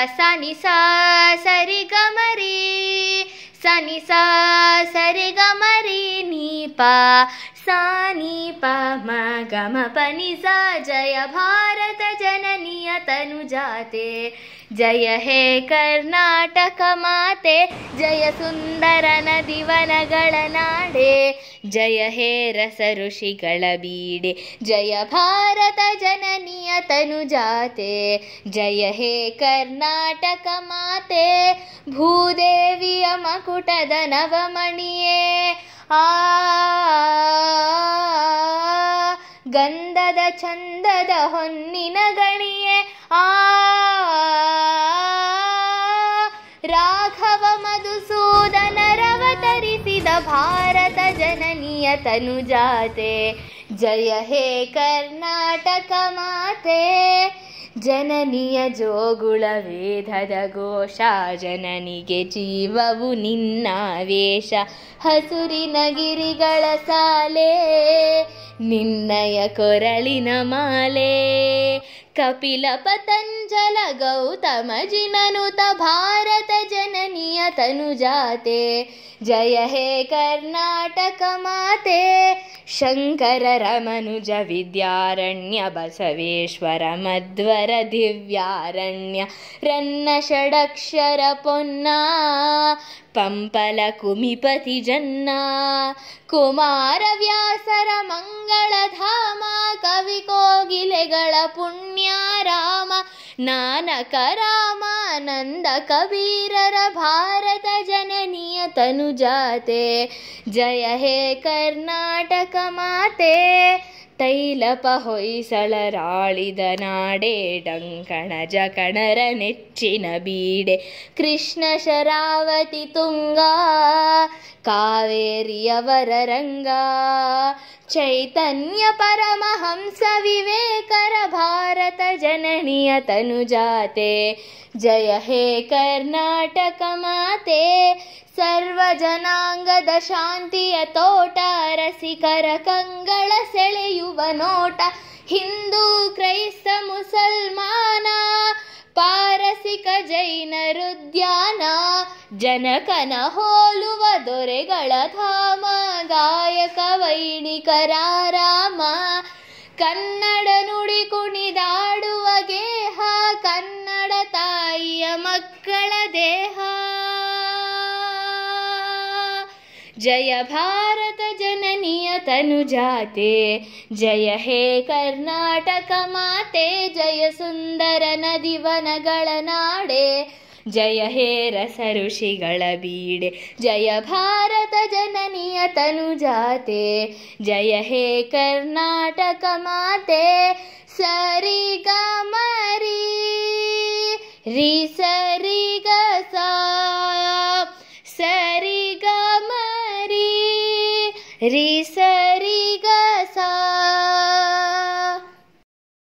ಸನಿ ಸಾ ಸರಿ ಗಮರಿ ಸನಿ ಸಾ ಸರಿ ಗಮರಿ ನೀ ಪ ಸಾ ನೀ ಪ ಮ ಗಮ ಪನಿ ಸಾ ಜಯ ಭಾರತ ಜನನಿಯ ತನುಜಾತೆ ಜಯ ಹೇ ಕರ್ನಾಟಕ ಮಾತೆ ಜಯ ಸುಂದರ ನದಿವನಗಳ ನಾಡೆ ಜಯ ಹೇ ರಸ ಋಷಿಗಳ ಬೀಡೆ ಜಯ ಭಾರತ ಜನನಿಯ ತನುಜಾತೆ ಜಯ ಹೇ ಕರ್ನಾಟಕ ಮಾತೆ ಭೂದೇವಿಯ ಮಕುಟದ ನವಮಣಿಯೇ ಆ ಗಂಧದ ಚಂದದ ಹೊನ್ನಿನ ಗಣಿಯೇ ಆ ರಾಘವ ಮಧುಸೂದನರವತರಿಸಿದ ಭಾರತ ಜನನಿಯ ತನುಜಾತೆ ಜಯ ಹೇ ಕರ್ನಾಟಕ ಮಾತೆ ಜನನಿಯ ಜೋಗುಳ ವೇದದ ಘೋಷ ಜನನಿಗೆ ಜೀವವು ನಿನ್ನ ವೇಷ ಹಸುರಿನ ಗಿರಿಗಳ ಸಾಲೆ ನಿನ್ನಯ ಕೊರಳಿನ ಮಾಲೆ ಕಪಿಲ ಪತಂಜಲ ಗೌತಮ ಜಿನನುತ ಭಾರತ ಜನನಿಯ ತನುಜಾತೆ ಜಯ ಹೇ ಕರ್ನಾಟಕ ಮಾತೆ ಶಂಕರ ರಮನುಜ ವಿದ್ಯಾರಣ್ಯ ಬಸವೇಶ್ವರ ಮಧ್ವರ ದಿವ್ಯಾರಣ್ಯ ರನ್ನ ಷಡಕ್ಷರ ಪೊನ್ನ ಪಂಪಲ ಕುಮಿಪತಿ ಜನ್ನ ಕುಮಾರ ವ್ಯಾಸರ ಮಂಗಳಧಾಮ ಕವಿ ಕೋಗಿಲೆಗಳ ಪುಣ್ಯ ರಾಮ ನಾನಕ ರಾಮಾನಂದ ಕಬೀರರ ಭಾರತ ಜನನಿಯ ತನುಜಾತೆ ಜಯ ಹೇ ಕರ್ನಾಟಕ ಮಾತೆ ತೈಲಪ ಹೊಯ್ಸಳರಾಳಿದ ನಾಡೆ ಡಂಕಣ ಜಕಣರ ನೆಚ್ಚಿನ ಬೀಡೆ ಕೃಷ್ಣ ಶರಾವತಿ ತುಂಗ ಕಾವೇರಿಯವರ ರಂಗ ಚೈತನ್ಯ ಪರಮಹಂಸ ವಿವೇಕರ ಭಾರತ ಜನನಿಯ ತನುಜಾತೆ ಜಯ ಹೇ ಕರ್ನಾಟಕ ಮಾತೆ ಸರ್ವ ಜನಾಂಗದ ಶಾಂತಿಯ ತೋಟ ರಸಿಕರ ಕಂಗಳ ಸೆಳೆಯುವ ನೋಟ ಹಿಂದೂ ಕ್ರೈಸ್ತ ಮುಸಲ್ಮಾನ ಪಾರಸಿಕ ಜೈನರುದ್ಯಾನ ಜನಕನ ಹೋಲುವ ದೊರೆಗಳ ಧಾಮ ಗಾಯಕ ವೈಣಿಕರ ರಾಮ ಕನ್ನಡ ನುಡಿ ಕುಣಿದಾಡುವ ಗೇಹ ಕನ್ನಡ ತಾಯಿಯ ಮಕ್ಕಳ ದೇಹ ಜಯ ಭಾರತ ಜನನಿಯ ತನುಜಾತೆ ಜಯ ಹೇ ಕರ್ನಾಟಕ ಮಾತೆ ಜಯ ಸುಂದರ ನದಿವನಗಳ ನಾಡೆ ಜಯ ಹೇ ರಸ ಋಷಿಗಳ ಬೀಡೆ ಜಯ ಭಾರತ ಜನನಿಯ ತನುಜಾತೆ ಜಯ ಹೇ ಕರ್ನಾಟಕ ಮಾತೆ ಸರಿ ಗಮರಿ ರಿ ಸರಿ